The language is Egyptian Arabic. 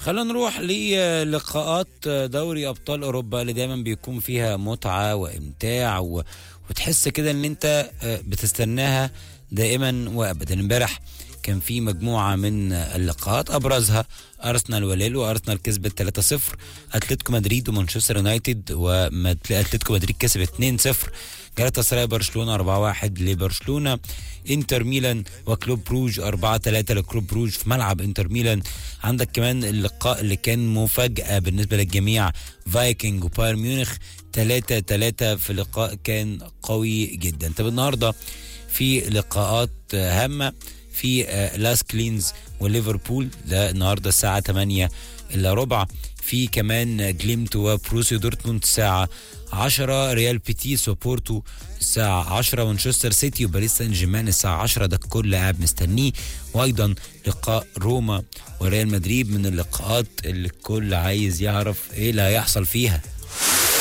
خلينا نروح للقاءات دوري ابطال اوروبا اللي دايما بيكون فيها متعه وامتاع و... وتحس كده ان انت بتستناها دائما وابدا امبارح كان في مجموعه من اللقاءات ابرزها ارسنال وليل وارسنال كسبت 3-0 اتلتيكو مدريد ومانشستر يونايتد واتلتيكو مدريد كسب 2-0 جالاتا سراي برشلونه 4-1 لبرشلونه انتر ميلان وكلوب بروج 4-3 لكلوب بروج في ملعب انتر ميلان عندك كمان اللقاء اللي كان مفاجاه بالنسبه للجميع فايكنج وبايرن ميونخ 3 3 في لقاء كان قوي جدا طب النهارده في لقاءات هامه في لاس كلينز وليفربول ده النهارده الساعه 8 الا ربع في كمان جليمت وبروسيو دورتموند الساعه 10 ريال بيتيس وبورتو الساعة 10 مانشستر سيتي وباريس سان جيرمان الساعة 10 ده الكل قاعد مستنيه وأيضا لقاء روما وريال مدريد من اللقاءات اللي الكل عايز يعرف إيه اللي هيحصل فيها